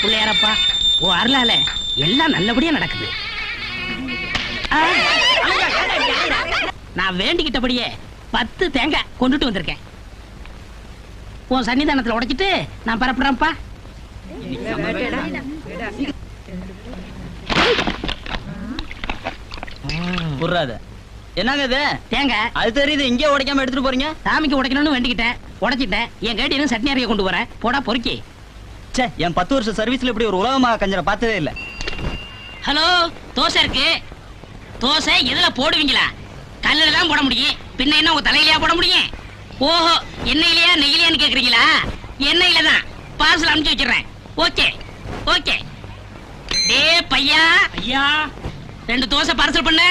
பிள்ளையாரப்பா ஓ அருளால எல்லாம் நல்லபடியா நடக்குது ஆ, நான் வேண்டிக்கிட்டபடியே பத்து தேங்காய் கொண்டுட்டு வந்திருக்கேன் உன் சன்னிதானத்துல உடைச்சிட்டு நான் பரப்புறேன்ப்பா புர்றாத என்னங்க இது தேங்காய் அது தெரியுது இங்கே உடைக்காம எடுத்துட்டு போறீங்க சாமிக்கு உடைக்கணும்னு வேண்டிக்கிட்டேன் உடைச்சிட்டேன் என் கேட்டியும் சட்னி அரைக்க கொண்டு வரேன் போடா பொறுக்கி ச்சே என் பத்து வருஷம் சர்வீஸ்ல இப்படி ஒரு உலகமா கஞ்சரை பார்த்ததே இல்ல ஹலோ தோசை இருக்கு தோசை எதுல போடுவீங்களா கல்லுல தான் போட முடியும் பின்ன என்ன உங்க தலையிலயா போட முடியும் ஓஹோ எண்ணெயிலையா நெய்யிலையான்னு கேக்குறீங்களா எண்ணெயில தான் பார்சல் அனுப்பிச்சு வச்சிடுறேன் ஓகே ஓகே டே பையா ஐயா ரெண்டு தோசை பார்சல் பண்ணு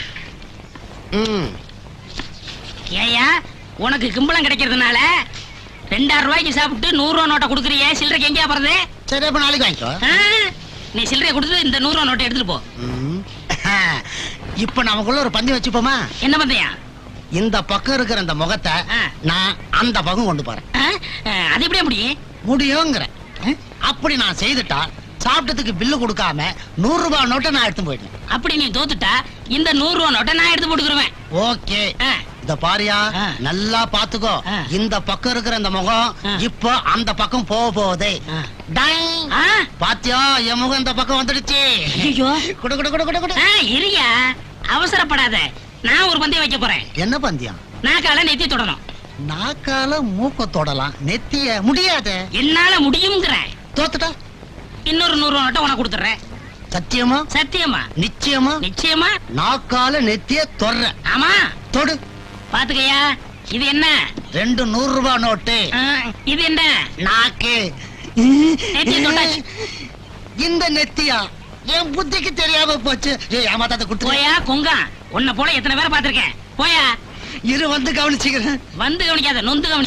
ஏயா உனக்கு கிம்பளம் கிடைக்கிறதுனால ரெண்டாயிரம் ரூபாய்க்கு சாப்பிட்டு நூறு ரூபா நோட்டை கொடுக்குறியே சில்லறைக்கு எங்கேயா போறது சரி அப்ப நாளைக்கு வாங்கிக்கோ ஆ? நீ சில்லறையை கொடுத்து இந்த நூறு ரூபா நோட்டை எடுத்துட்டு போ ம். இப்ப நமக்குள்ள ஒரு பந்தயம் வச்சுப்போமா என்ன பண்றியா இந்த பக்கம் இருக்கிற இந்த முகத்தை ஆ. நான் அந்த பக்கம் கொண்டு போறேன் ஆ? ஆ, அது எப்படியா முடியும் முடியுங்கிறேன் அப்படி நான் செய்துட்டா சாப்பிட்டதுக்கு பில்லு கொடுக்காம நூறு ரூபாய் நோட்டை நான் எடுத்து போயிட்டேன் அப்படி நீ தோத்துட்டா இந்த நூறு ரூபா நோட்டை நான் எடுத்து போட்டுக்கிருவேன் ஓகே ஆ. இத பாரியா ஆ. நல்லா பாத்துக்கோ ஆ. இந்த பக்கம் இருக்கிற இந்த முகம் ஆ. இப்போ அந்த பக்கம் போக போகுது ஆ. டைங். ஆ? பாத்தியா என் முகம் இந்த பக்கம் வந்துடுச்சு ஐயோ. குடு குடு குடு குடு குடு ஆ, இருயா அவசரப்படாத நான் ஒரு பந்தயம் வைக்க போறேன் என்ன பந்தியம் நான் கால நெத்தி தொடணும் நாக்கால மூக்க தொடலாம் நெத்திய முடியாது என்னால முடியுங்கிறேன் தோத்துட்டா இன்னொரு நூறு ரூபா நோட்டை உனக்கு கொடுத்துறேன் சத்தியமா சத்தியமா நிச்சயமா நிச்சயமா நாக்கால நெத்திய தொடுற ஆமா தொடு பாத்துக்கய்யா இது என்ன ரெண்டு நூறு ரூபாய் நோட்டு ஆ, இது என்ன நாக்கு நெத்திய தொட்டாச்சு. இந்த நெத்தியா என் புத்திக்கு தெரியாம போச்சு ஏய், ஏமாத்தாத குடுத்து போயா கொங்கா உன்னை போல எத்தனை பேரை பாத்திருக்கேன் போயா இரு வந்து கவனிச்சுக்கிறேன் வந்து கவனிக்காத நொந்து கவனி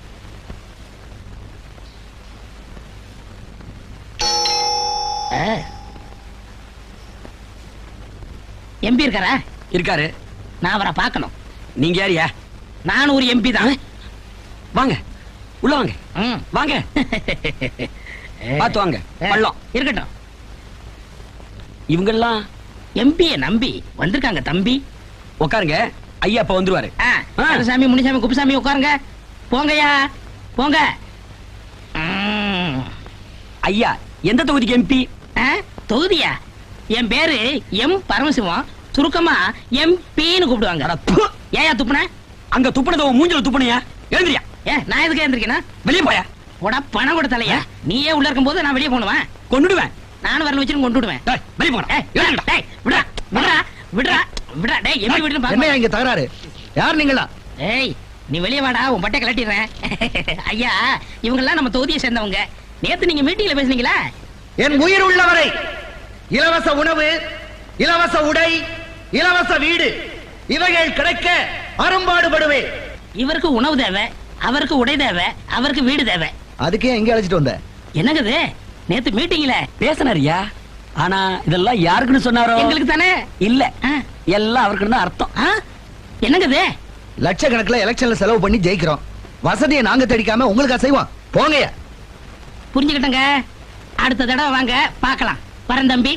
எம்பி இருக்காரா இருக்காரு நான் அவரை பார்க்கணும் நீங்க யாரியா நான் ஒரு எம்பி தான் வாங்க உள்ள வாங்க ம். வாங்க பாத்து வாங்க பள்ளம் இருக்கட்டும் இவங்கெல்லாம் எம்பிய நம்பி வந்திருக்காங்க தம்பி உட்காருங்க ஐயா இப்ப வந்துருவாரு ஆ, ஆ. கருசாமி முனிசாமி குப்புசாமி உட்காருங்க போங்கய்யா போங்க ம். ஐயா எந்த தொகுதிக்கு எம்பி ஆ, தொகுதியா என் பேரு எம் பரமசிவம் சுருக்கமா எம்பின்னு கூப்பிடுவாங்க ஏயா துப்புன அங்க துப்புனத உன் மூஞ்சில துப்புனையா எழுந்திரியா ஏ நான் எதுக்கு எழுந்திருக்கேனா வெளியே போயா உட பணம் கொடுத்தலையா நீயே உள்ள இருக்கும்போது நான் வெளியே போனுவேன் கொண்டுடுவேன் நானும் வரல வச்சு கொண்டு விடுவேன் டேய், வெளியே போடா ஏய், விடுடா, டேய், விடுடா, விடுடா, விடுடா, விடுடா, டேய், எப்படி விடுன்னு பாக்க என்னையா இங்க தகராறு யார் நீங்களா ஏய் நீ வெளியே வாடா உன் பட்டை கலட்டிடுறேன் ஐயா இவங்கெல்லாம் நம்ம தொகுதியை சேர்ந்தவங்க நேத்து நீங்க மீட்டிங்ல பேசுனீங்களா என் உயிர் உள்ளவரை இலவச உணவு இலவச உடை இலவச வீடு இவைகள் கிடைக்க அரும்பாடுபடுவேன் இவருக்கு உணவு தேவை அவருக்கு உடை தேவை அவருக்கு வீடு தேவை அதுக்கே எங்க அழைச்சிட்டு வந்த என்னங்குது நேத்து மீட்டிங்ல பேசினாரியா ஆனா இதெல்லாம் யாருக்குன்னு சொன்னாரோ எங்களுக்கு தானே இல்ல ஆ, எல்லாம் அவருக்கு தான் அர்த்தம் ஆ, என்னங்குது லட்சக்கணக்கில் எலெக்ஷன்ல செலவு பண்ணி ஜெயிக்கிறோம் வசதியை நாங்க தேடிக்காம உங்களுக்கு செய்வோம் போங்கய்யா புரிஞ்சுக்கிட்டங்க அடுத்த தடவை வாங்க பார்க்கலாம் வரேன் தம்பி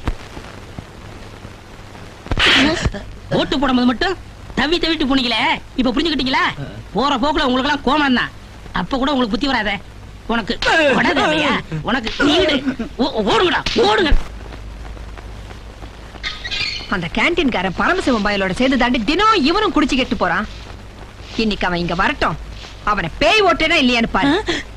ஓட்டு போடும்போது மட்டும் தவி தவிட்டு போனீங்களே இப்ப புரிஞ்சுக்கிட்டீங்களா போற போக்குல உங்களுக்கு எல்லாம் கோமம் தான் அப்ப கூட உங்களுக்கு புத்தி வராத உனக்கு கொடை தேவையா உனக்கு வீடு ஓ- ஓடுங்கடா ஓடுங்க அந்த கேண்டீன்காரன் பரமசிவம் பயலோட சேர்ந்து தாண்டி தினம் இவனும் குடிச்சு கெட்டு போறான் இன்னைக்கு அவன் இங்க வரட்டும் அவனை பேய் ஓட்டேனா இல்லையான்னு பாரு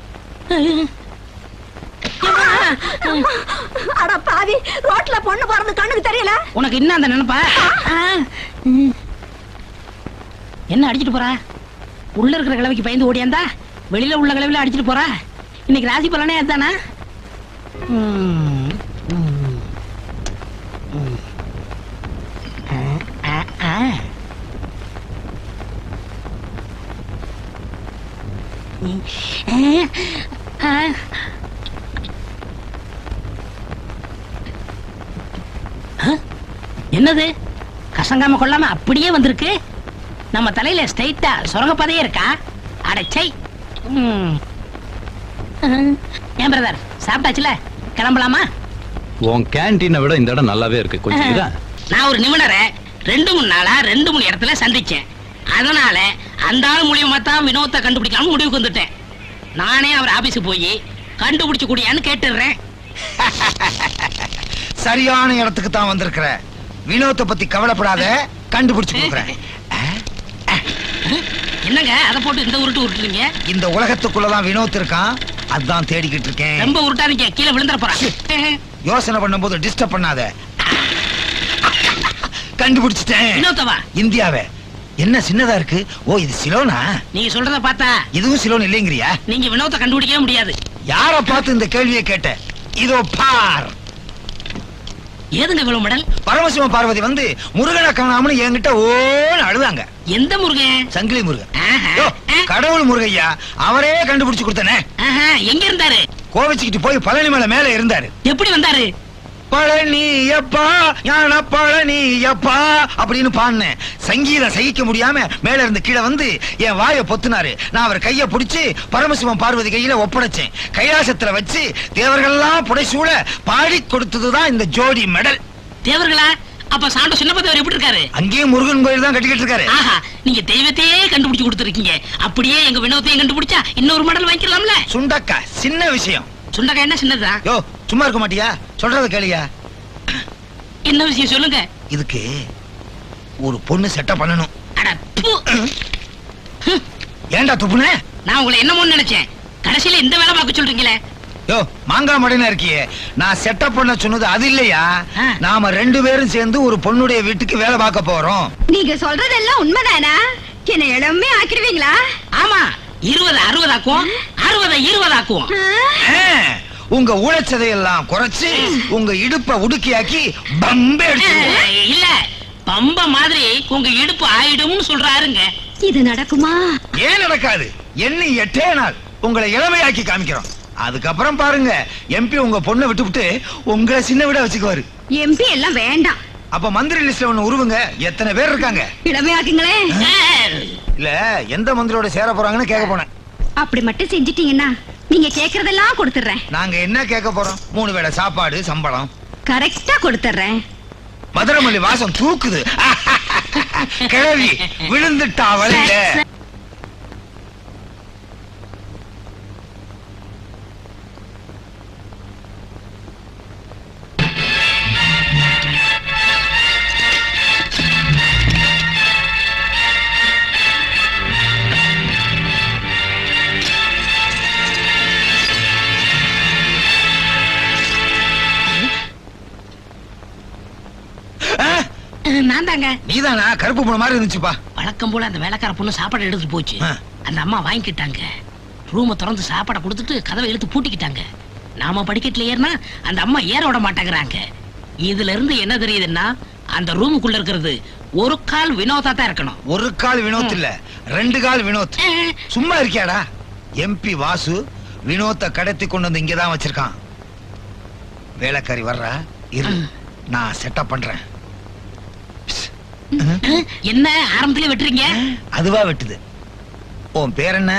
அட பாவி ரோட்ல பொண்ணு பிறந்து கண்ணுக்கு தெரியல உனக்கு இன்னும் அந்த நினைப்பா ஆ, ம். என்ன அடிச்சிட்டு போறா உள்ள இருக்கிற கிழவிக்கு பயந்து ஓடியாந்தா வெளியில உள்ள கிழவில அடிச்சிட்டு போறா இன்னைக்கு ராசி பலனே அதுதானா ம், ம், ம். ஆ, ஆ, ஆ. ம், ஆ, ஆ. என்னது கசங்காம கொள்ளாம அப்படியே வந்திருக்கு நம்ம தலையில ஸ்ட்ரைட்டா சுரங்கப்பாதையே இருக்கா அடச்சை ம். அஹ். ஏன் பிரதர் சாப்பிட்டாச்சுல கிளம்பலாமா உன் கேன்டீனை விட இந்த இடம் நல்லாவே இருக்கு கொஞ்சம் இதா நான் ஒரு நிபுணரை ரெண்டு மூணு நாளா ரெண்டு மூணு இடத்துல சந்திச்சேன் அதனால அந்த ஆள் மூலியமா தான் வினோத்தை கண்டுபிடிக்கலாம்னு முடிவுக்கு வந்துட்டேன் நானே அவர் ஆபீஸுக்கு போய் கண்டுபிடிச்சு கூடியான்னு கேட்டுடுறேன் சரியான இடத்துக்கு தான் வந்திருக்கிற வினோத்தை பத்தி கவலைப்படாத கண்டுபிடிச்சு கொடுக்குறேன் என்னங்க அதை போட்டு இந்த உருட்டு உருட்டுறீங்க இந்த உலகத்துக்குள்ளதான் வினோத் இருக்கான் அதான் தேடிக்கிட்டு இருக்கேன் ரொம்ப உருட்டாதீங்க கீழே விழுந்துற போறான் யோசனை பண்ணும்போது டிஸ்டர்ப் பண்ணாத கண்டுபிடிச்சிட்டேன் வினோத்தவா இந்தியாவே என்ன சின்னதா இருக்கு ஓ இது சிலோனா நீங்க சொல்றத பார்த்தா இதுவும் சிலோன் இல்லைங்கிறியா நீங்க வினோத்தை கண்டுபிடிக்கவே முடியாது யார பார்த்து இந்த கேள்வியை கேட்ட இதோ பார் ஏதுங்க இவ்வளவு மடல் பரமசிவ பார்வதி வந்து முருகனை காணாமனு என்கிட்ட ஓன்னு அழுதாங்க எந்த முருகன் சங்கிலி முருகன் ஆஹா. யோ, கடவுள் முருகையா அவரே கண்டுபிடிச்சு கொடுத்தனே ஆஹா, எங்க இருந்தாரு கோவிச்சுக்கிட்டு போய் பழனி மலை மேல இருந்தாரு எப்படி வந்தாரு பழனியப்பா ஞான பழனியப்பா அப்படின்னு பாடினேன் சங்கீதம் சகிக்க முடியாம மேல இருந்து கீழே வந்து என் வாயை பொத்துனாரு நான் அவர் கைய பிடிச்சு பரமசிவம் பார்வதி கையில ஒப்படைச்சேன் கைலாசத்துல வச்சு தேவர்கள்லாம் புடைசூழ பாடி கொடுத்ததுதான் இந்த ஜோடி மெடல் தேவர்களா அப்ப சாண்ட சின்னப்பத்தவர் எப்படி இருக்காரு அங்கேயும் முருகன் கோயில் தான் கட்டிக்கிட்டு இருக்காரு ஆஹா நீங்க தெய்வத்தையே கண்டுபிடிச்சு கொடுத்துருக்கீங்க அப்படியே எங்க வினோத்தையும் கண்டுபிடிச்சா இன்னொரு மடல் வாங்கிக்கலாம்ல சுண்டக்கா சின்ன விஷயம் சுண்டக்காய் என்ன சின்னதா யோ சும்மா இருக்க மாட்டியா சொல்றத கேளியா என்ன விஷயம் சொல்லுங்க இதுக்கு ஒரு பொண்ணு செட்டப் பண்ணணும் அட ப்பு. ஏன்டா துப்புன நான் உங்களை என்னமோன்னு நினைச்சேன் கடைசியில இந்த வேலை பார்க்க சொல்றீங்களே யோ மாங்காய் மடைனா இருக்கியே நான் செட்டப் பண்ண சொன்னது அது இல்லையா ஆ. நாம ரெண்டு பேரும் சேர்ந்து ஒரு பொண்ணுடைய வீட்டுக்கு வேலை பார்க்க போறோம் நீங்க சொல்றதெல்லாம் உண்மைதானா என்ன இளமே ஆக்கிடுவீங்களா ஆமா இருபது அறுபதாக்குவோம் அறுபதை இருபதாக்குவோம் ஆ, உங்க உழைச்சதையெல்லாம் குறைச்சு உங்க இடுப்ப உடுக்கியாக்கி பம்பே அடிச்சிருவோம். அஹ், இல்ல பம்ப மாதிரி உங்க இடுப்பு ஆயிடும்னு சொல்றாருங்க இது நடக்குமா ஏன் நடக்காது எண்ணி எட்டே நாள் உங்களை இளமையாக்கி காமிக்கிறோம் அதுக்கப்புறம் பாருங்க எம்பி உங்க பொண்ணை விட்டுவிட்டு உங்களை சின்ன விட வச்சுக்குவாரு எம்பி எல்லாம் வேண்டாம் அப்ப மந்திரி லிஸ்ட்ல ஒண்ணு உருவுங்க எத்தனை பேர் இருக்காங்க இளமையாக்குங்களே அஹ், இல்ல எந்த மந்திரியோட சேர போறாங்கன்னு கேட்க போனேன் அப்படி மட்டும் செஞ்சிட்டீங்கன்னா நீங்க கேக்குறதெல்லாம் கொடுத்துறேன் நாங்க என்ன கேட்க போறோம் மூணு வேளை சாப்பாடு சம்பளம் கரெக்டா கொடுத்துறேன் மதுரமல்லி வாசம் தூக்குது கிழவி விழுந்துட்டா வழியில நான் தாங்க நீதானா கருப்பு போன மாதிரி இருந்துச்சுப்பா வழக்கம் போல அந்த வேலைக்கார பொண்ணு சாப்பாடு எடுத்துட்டு போச்சு ஆ. அந்த அம்மா வாங்கிக்கிட்டாங்க ரூமை திறந்து சாப்பாடை கொடுத்துட்டு கதவை இழுத்து பூட்டிக்கிட்டாங்க நாம படிக்கட்டுல ஏறினா அந்த அம்மா ஏற விட மாட்டேங்கிறாங்க இதுல இருந்து என்ன தெரியுதுன்னா அந்த ரூமுக்குள்ள இருக்கிறது ஒரு கால் வினோதா தான் இருக்கணும் ஒரு கால் வினோத் இல்ல ரெண்டு கால் வினோத் சும்மா இருக்கியாடா எம்பி வாசு வினோத்தை கடத்தி கொண்டு வந்து இங்கதான் வச்சிருக்கான் வேலைக்காரி வர்றா இரு நான் செட்டப் பண்றேன் என்ன ஆரம்பத்திலே வெட்டுறீங்க அதுவா வெட்டுது உன் பேர் என்ன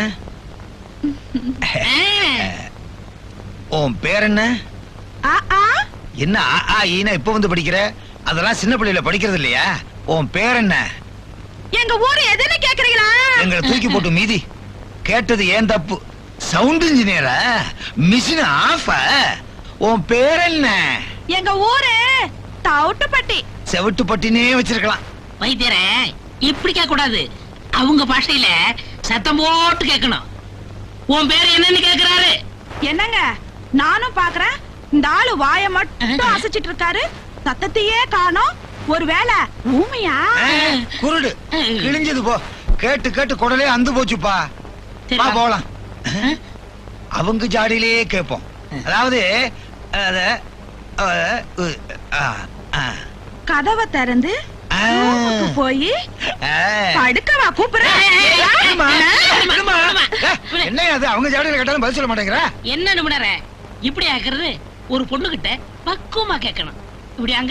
உன் பேர் என்ன என்ன ஆ, ஆ, ஈனா இப்ப வந்து படிக்கிற அதெல்லாம் சின்ன பிள்ளையில படிக்கிறது இல்லையா உன் பேர் என்ன எங்க ஊரு எதுன்னு கேக்குறீங்களா எங்களை தூக்கி போட்டு மீதி கேட்டது ஏன் தப்பு சவுண்ட் இன்ஜினியரா மிஷின் ஆஃப் உன் பேர் என்ன எங்க ஊரு தவுட்டுப்பட்டி செவிட்டு பட்டினே வச்சிருக்கலாம் வைத்தியரே இப்படி கேட்க கூடாது அவங்க பாஷையில சத்தம் போட்டு கேட்கணும் உன் பேர் என்னன்னு கேக்குறாரு என்னங்க நானும் பாக்குறேன் இந்த ஆளு வாய மட்டும் அசைச்சிட்டு இருக்காரு சத்தத்தையே காணோம் ஒருவேளை ஊமையா ஆ, குருடு கிழிஞ்சது போ கேட்டு கேட்டு குடலே அந்து போச்சுப்பா சரி, வா வா. போலாம் அவங்க ஜாடியிலேயே கேட்போம் அதாவது அத, அத, உ, ஆ, ஆ, கதவை திறந்து ஆ. ரூமுக்கு போய் ஆ. படுக்கவா கூப்பிடுறேன் விடுமா, விடுமா. ஏ, என்ன அது அவங்க ஜாடியில கேட்டாலும் பதில் சொல்ல மாட்டேங்கிற என்ன நிமிடற இப்படி ஆக்குறது ஒரு பொண்ணு கிட்ட பக்குவமா கேட்கணும் இப்படி அங்க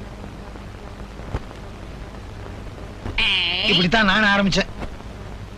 ஏய், இப்படித்தான் நான் ஆரம்பிச்சேன்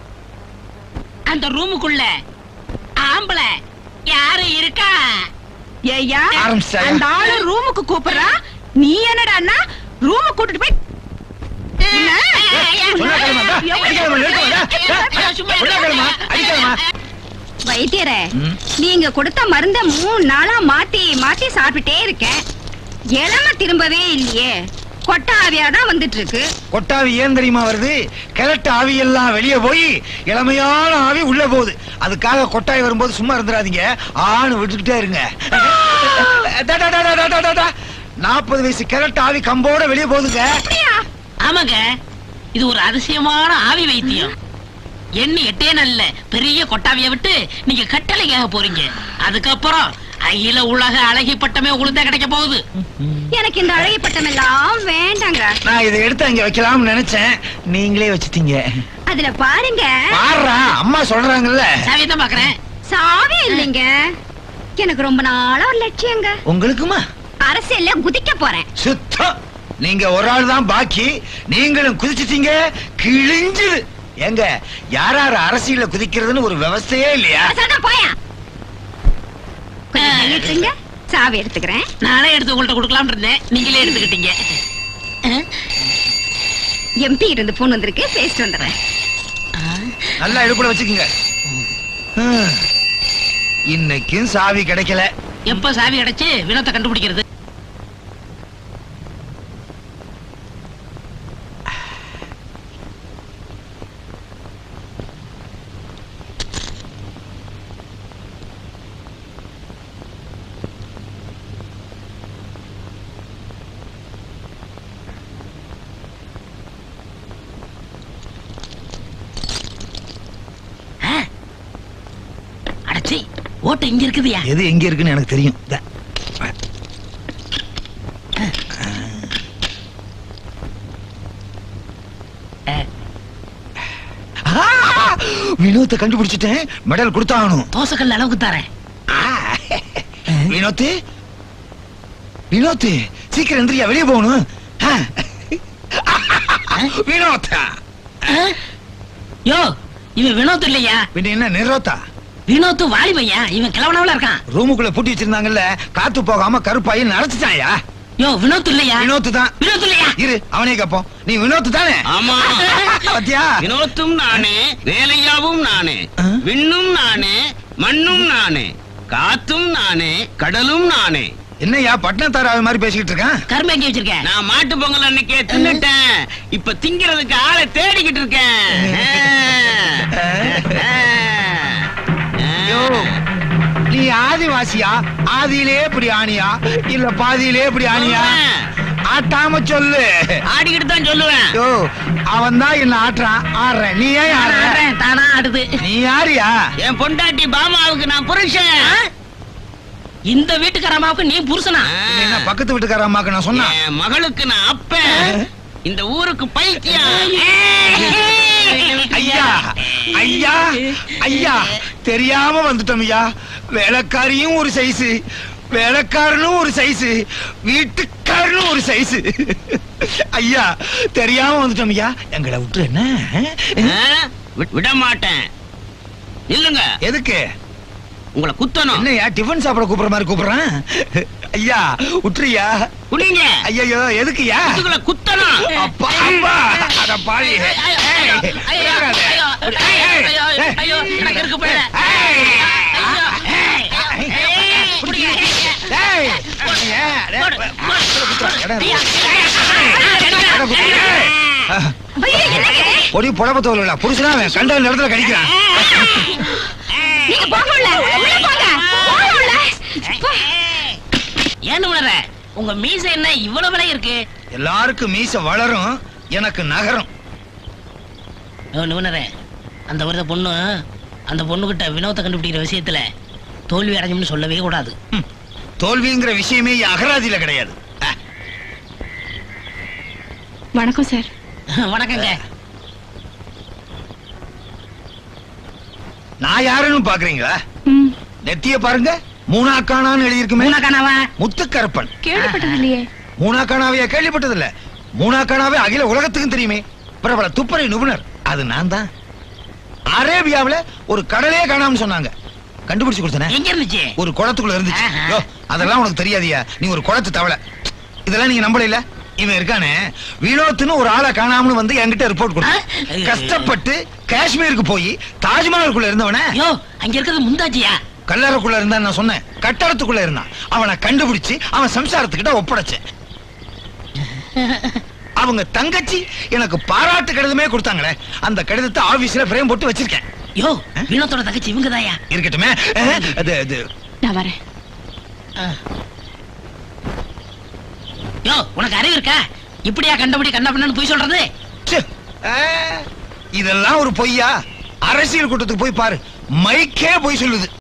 அந்த ரூமுக்குள்ள ஆம்பளை யாரு இருக்கா ஏய்யா ஆரம்பிச்சிட்டாயா? அந்த ஆளு ரூமுக்கு கூப்பிடுறா நீ என்னடான்னா ரூமு கூட்டிட்டு போய் என்ன? சொன்னா கேளுமா, டா, அடிக்காதம்மா, நிறுத்துமா, டா, டா, சும்மா சொன்னா கேளுமா, அடிக்காதம்மா. வைத்தியரே ம். நீங்க கொடுத்த மருந்த மூணு நாளா மாத்தி மாத்தி சாப்பிட்டுட்டே இருக்கேன் இளம திரும்பவே இல்லையே கொட்ட ஆவியா தான் வந்துட்டு இருக்கு கொட்டாவி ஏன் தெரியுமா வருது கிழட்டு ஆவி எல்லாம் வெளியே போய் இளமையான ஆவி உள்ள போகுது அதுக்காக கொட்டாய் வரும்போது சும்மா இருந்துடாதீங்க ஆணு விட்டுக்கிட்டே இருங்க டா, டா, டா, டா, டா, டா, டா. நாற்பது வயசு கிழட்டு ஆவி கம்போட வெளியே போகுதுங்க ஆமாங்க இது ஒரு அதிசயமான ஆவி வைத்தியம் எண்ணி எட்டே நல்ல பெரிய கொட்டாவிய விட்டு நீங்க கட்டளை கேட்க போறீங்க அதுக்கப்புறம் அகில உலக அழகி பட்டமே உங்களுக்கு தான் கிடைக்க போகுது எனக்கு இந்த அழகி பட்டம் எல்லாம் வேண்டாங்க நான் இதை எடுத்து அங்க வைக்கலாம்னு நினைச்சேன் நீங்களே வச்சுட்டீங்க அதுல பாருங்க பாடுறா அம்மா சொல்றாங்கல்ல சாவியை தான் பாக்குறேன் சாவே இல்லைங்க எனக்கு ரொம்ப நாளா ஒரு லட்சியங்க உங்களுக்குமா அரசியல்ல குதிக்க போறேன் சுத்தம் நீங்க ஒரு ஆள் தான் பாக்கி நீங்களும் குதிச்சிட்டீங்க கிழிஞ்சுது எங்க யார் யார் அரசியல குதிக்கிறதுன்னு ஒரு விவசாயே இல்லையா அதான் போயா கொஞ்சம் நின்னுட்டு இருங்க. சாவி எடுத்துக்கிறேன் நானே எடுத்து உங்கள்ட்ட கொடுக்கலாம்னு இருந்தேன் நீங்களே எடுத்துக்கிட்டீங்க எம்பி இருந்து போன் வந்திருக்கு பேசிட்டு வந்துடுறேன் நல்லா இடுப்புல வச்சுக்கோங்க ஹம். இன்னைக்கும் சாவி கிடைக்கல எப்ப சாவி அடைச்சு வினத்தை கண்டுபிடிக்கிறது ஆ? அடச்சி ஓட்டு இங்க இருக்குதுயா எது எங்க இருக்குன்னு எனக்கு தெரியும் இந்தா. ஆ, வினோத்தை கண்டுபிடிச்சிட்டேன் மெடல் கொடுத்தாகணும் தோசைக்கல் அளவுக்கு தரேன் ஆ, வினோத்து வினோத்து சீக்கிரம் எந்திரியா வெளியே போகணும் ஆ. வினோத்தா யோ இவன் வினோத் இல்லையா பின்ன என்ன நிரோத்தா வினோத் வாலிபையா இவன் கிழவனவள இருக்கான் ரூமுக்குள்ள பூட்டி வச்சிருந்தாங்கல்ல காத்து போகாம கருப்பாயி நடத்துட்டாயா யோ வினோத் இல்லையா வினோத்து தான் வினோத் இல்லையா இரு அவனே கேப்போம் நீ வினோத்து தானே ஆமா பாத்தியா வினோத்தும் நானே வேலையாவும் நானே ஆ? விண்ணும் நானே மண்ணும் நானே காத்தும் நானே கடலும் நானே என்னய்யா பட்டினத்தாராவை மாதிரி பேசிக்கிட்டு இருக்கான் கரும்பு எங்க வச்சிருக்க நான் மாட்டு பொங்கல் அன்னைக்கே தின்னுட்டேன் இப்ப திங்கிறதுக்கு ஆளை தேடிக்கிட்டு இருக்கேன் ஐயோ, நீ ஆதிவாசியா ஆதியிலே இப்படி ஆணியா இல்ல பாதியிலே இப்படி ஆணியா ஆட்டாம சொல்லு ஆடிக்கிட்டு தான் சொல்லுவேன் ஐயோ அவன் தான் என்ன ஆட்டுறான் ஆடுறேன் நீ ஏன் ஆடுற ஆடுறேன், தானா ஆடுது நீ யாரியா என் பொண்டாட்டி பாமாவுக்கு நான் புருஷன் இந்த வீட்டுக்காரமாவுக்கு நீ புருஷனா நீ என்ன பக்கத்து வீட்டுக்கார அம்மாக்கு நான் சொன்னா என் மகளுக்கு நான் அப்பன் இந்த ஊருக்கு பைத்தியம் ஐயா ஐயா ஐயா தெரியாம வந்துட்டோம் ஐயா வேலைக்காரியும் ஒரு சைஸு வேலைக்காரனும் ஒரு சைஸு வீட்டுக்காரனும் ஒரு சைஸு ஐயா தெரியாம வந்துட்டோம் ஐயா எங்களை விட்டு என்ன ஆ? வி- விட மாட்டேன் இல்லங்க எதுக்கு உங்களை குத்தணும் என்னய்யா டிஃபன் சாப்பிட கூப்பிடுற மாதிரி கூப்பிடுறேன் ஐயா விட்டுறியா குடிங்க ஐயோ எதுக்குயா முதுகுல குத்தணும் அப்பா அப்பா அட பாவி ஐயோ, ஏய், ஐயோ, விடாத. ஐயோ, ஏய், ஏய், ஐயோ, ஏய். ஐயோ, எனக்கு இருக்கு போயிட. ஏய். ஐயோ, ஏய், ஏய், பிடிங்க. டேய், ஏய், டேய், போடு, போடு, போடு. இடம் ஐயா, இருக்கு. இடம் இருக்கு. ஏய். ஐயோ, என்னங்க? பொடி புடப்பத்தோல் இல்ல புருஷனா அவன் கண்ட இடத்துல கடிக்கிறான் நீங்க போக உள்ள உள்ள போங்க போக உள்ள போ. ஏன்னு உணர உங்க மீச என்ன இவ்வளவு விலை இருக்கு எல்லாருக்கும் மீச வளரும் எனக்கு நகரும் நிபுணரே அந்த வருத பொண்ணு அந்த பொண்ணுகிட்ட வினோத்தை கண்டுபிடிக்கிற விஷயத்துல தோல்வி அடைஞ்சோம்னு சொல்லவே கூடாது ம். தோல்விங்கிற விஷயமே என் அகராதியில கிடையாது அஹ், வணக்கம் சார் வணக்கங்க நான் யாருன்னு பாக்குறீங்களா ம் நெத்திய பாருங்க மூணாக்கானான்னு எழுதியிருக்குமே மூணாக்கானாவா முத்துக்கருப்பன் கேள்விப்பட்டது இல்லையே மூணாக்கானாவையா கேள்விப்பட்டதில்ல மூணாக்கானாவே அகில உலகத்துக்கும் தெரியுமே பிரபல துப்பறை நிபுணர் அது நான் தான் அரேபியாவுல ஒரு கடலே காணாம சொன்னாங்க கண்டுபிடிச்சு கொடுத்தனே எங்க இருந்துச்சு ஒரு குளத்துக்குள்ள இருந்துச்சு ஆஹா. யோ, அதெல்லாம் உனக்கு தெரியாதியா நீ ஒரு குளத்து தவளை இதெல்லாம் நீங்க நம்பல இவன் இருக்கானே வினோத்னு ஒரு ஆளை காணாமனு வந்து என்கிட்ட ரிப்போர்ட் ஆ? கொடுத்தான் கஷ்டப்பட்டு காஷ்மீருக்கு போய் தாஜ்மஹாலுக்குள்ள இருந்தவன யோ அங்க இருக்கிறது முந்தாச்சியா கல்லறைக்குள்ள இருந்தான் நான் சொன்னேன் கட்டடத்துக்குள்ள இருந்தான் அவனை கண்டுபிடிச்சு அவன் சம்சாரத்துக்கிட்ட ஒப்படைச்சேன் அவங்க தங்கச்சி எனக்கு பாராட்டு கடிதமே கொடுத்தாங்களே அந்த கடிதத்தை ஆபீஸ்ல ஃப்ரேம் போட்டு வச்சிருக்கேன் யோ வினோத்தோட தங்கச்சி இவங்கதாயா இருக்கட்டுமே அஹ், அது அது நான் வரேன் யோ உனக்கு அறிவு இருக்கா இப்படியா கண்டபடி கண்டபடின்னு போய் சொல்றது ச்சே, ஆ, இதெல்லாம் ஒரு பொய்யா அரசியல் கூட்டத்துக்கு போய் பாரு மைக்கே போய் சொல்லுது